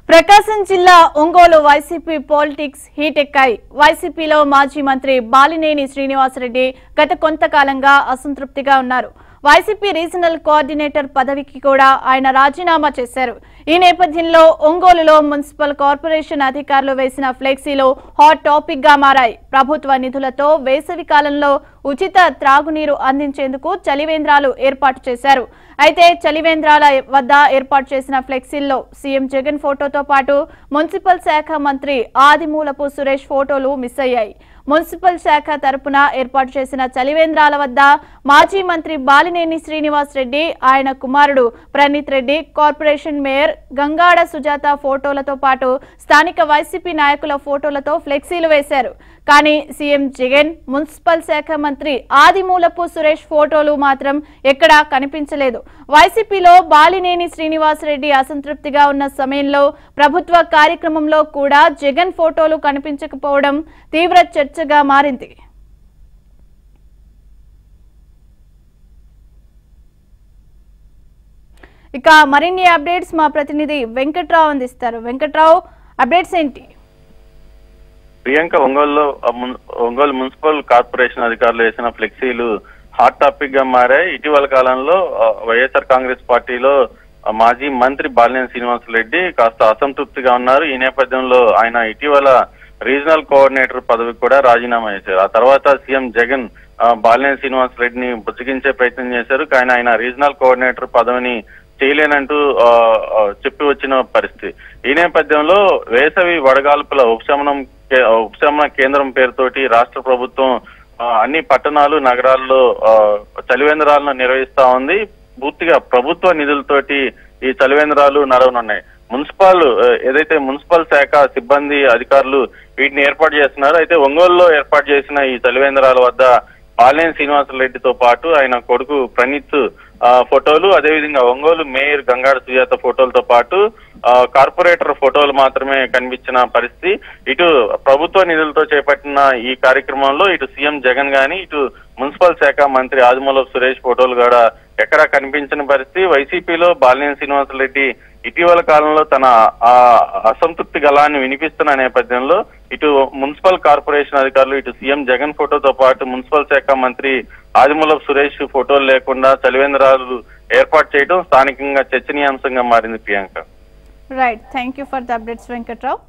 ప్రకాశం జిల్లా Ongole YCP politics heat ఎక్కాయి వైసీపీలో మాజీ మంత్రి బాలినేని శ్రీనివాసరెడ్డి గత కొంతకాలంగా అసంతృప్తిగా ఉన్నారు వైసీపీ రీజనల్ కోఆర్డినేటర్ పదవికి కూడా ఆయన రాజీనామా చేశారు ఈ నేపథ్యంలో ఒంగోలులో మున్సిపల్ కార్పొరేషన్ అధికారులు వేసిన ఫ్లెక్సీలు హాట్ టాపిక్ గా మారాయి ప్రభుత్వ నిధులతో వేసవి కాలంలో ఉచిత త్రాగునీరు అందించేందుకు చలివేంద్రాలు ఏర్పాటు చేశారు అయితే చలివేంద్రాల వద్ద ఏర్పాటు చేసిన ఫ్లెక్సీల్లో సీఎం జగన్ ఫోటోతో పాటు మున్సిపల్ శాఖ మంత్రి ఆదిమూలపు సురేష్ ఫోటోలు మిస్ అయ్యాయి మున్సిపల్ శాఖ తరపున ఏర్పాటు చేసిన చలివేంద్రాల వద్ద మాజీ మంత్రి బాలినేని శ్రీనివాస్ రెడ్డి ఆయన కుమారుడు ప్రణీత్ రెడ్డి కార్పొరేషన్ మేయర్ గంగాడ సుజాత ఫోటోలతో పాటు స్థానిక వైసీపీ నాయకుల ఫోటోలతో ఫ్లెక్సీలు వేశారు కానీ సీఎం జగన్ మున్సిపల్ శాఖ మంత్రి ఆదిమూలపు సురేష్ ఫోటోలు మాత్రం ఎక్కడా కనిపించలేదు వైసీపీలో బాలినేని శ్రీనివాసరెడ్డి అసంతృప్తిగా ఉన్న సమయంలో ప్రభుత్వ కార్యక్రమంలో కూడా జగన్ ఫోటోలు కనిపించకపోవడం తీవ్ర చర్చగా మారింది ఇక మరిన్ని అప్డేట్స్ మా ప్రతినిధి వెంకట్రావు అందిస్తారు వెంకట్రావు అప్డేట్స్ ఏంటి ప్రియాంక ఒంగోలులో ఆ మున్- ఒంగోలు మున్సిపల్ కార్పొరేషన్ అధికారులు వేసిన ఫ్లెక్సీలు హాట్ టాపిక్ గా మారాయి ఇటీవల కాలంలో ఆ, వైఎస్ఆర్ కాంగ్రెస్ పార్టీలో ఆ, మాజీ మంత్రి బాలినేని శ్రీనివాసరెడ్డి కాస్త అసంతృప్తిగా ఉన్నారు ఈ నేపథ్యంలో ఆయన ఇటీవల రీజనల్ కోఆర్డినేటర్ పదవికి కూడా రాజీనామా చేశారు ఆ తర్వాత సీఎం జగన్ ఆ, బాలినేని శ్రీనివాసరెడ్డిని బుజ్జగించే ప్రయత్నం చేశారు కానీ ఆయన రీజనల్ కోఆర్డినేటర్ పదవిని చేయలేనంటూ ఆ, ఆ, చెప్పి వచ్చిన పరిస్థితి ఈ నేపథ్యంలో వేసవి వడగాల్పుల ఉపశమనం కే- ఉపశమన కేంద్రం పేరుతోటి రాష్ట్ర ప్రభుత్వం ఆ, అన్ని పట్టణాలు నగరాల్లో ఆ, చలివేంద్రాలను నిర్వహిస్తా ఉంది పూర్తిగా ప్రభుత్వ నిధులతోటి ఈ చలివేంద్రాలు నడవనున్నాయి మున్సిపల్ ఆ, ఏదైతే మున్సిపల్ శాఖ సిబ్బంది అధికారులు వీటిని ఏర్పాటు చేస్తున్నారు అయితే ఒంగోలులో ఏర్పాటు చేసిన ఈ చలివేంద్రాల వద్ద బాలినేని శ్రీనివాసరెడ్డితో పాటు ఆయన కొడుకు ప్రణీత్ ఆ, ఫోటోలు అదేవిధంగా ఒంగోలు మేయర్ గంగాడ సుజాత ఫోటోలతో పాటు ఆ, కార్పొరేటర్ ఫోటోలు మాత్రమే కనిపించిన పరిస్థితి ఇటు ప్రభుత్వ నిధులతో చేపట్టిన ఈ కార్యక్రమంలో ఇటు సీఎం జగన్ గాని ఇటు మున్సిపల్ శాఖ మంత్రి ఆదిమూలపు సురేష్ ఫోటోలు కూడా ఎక్కడా కనిపించిన పరిస్థితి వైసీపీలో బాలినేని శ్రీనివాసరెడ్డి ఇటీవల కాలంలో తన ఆ అసంతృప్తి గలాన్ని వినిపిస్తున్న నేపథ్యంలో ఇటు మున్సిపల్ కార్పొరేషన్ అధికారులు ఇటు సీఎం జగన్ ఫోటోతో పాటు మున్సిపల్ శాఖ మంత్రి ఆదిమూలపు సురేష్ ఫోటోలు లేకుండా చలివేంద్రాలు ఏర్పాటు చేయడం స్థానికంగా చర్చనీయాంశంగా మారింది Priyanka right thank you for the updates Venkatrao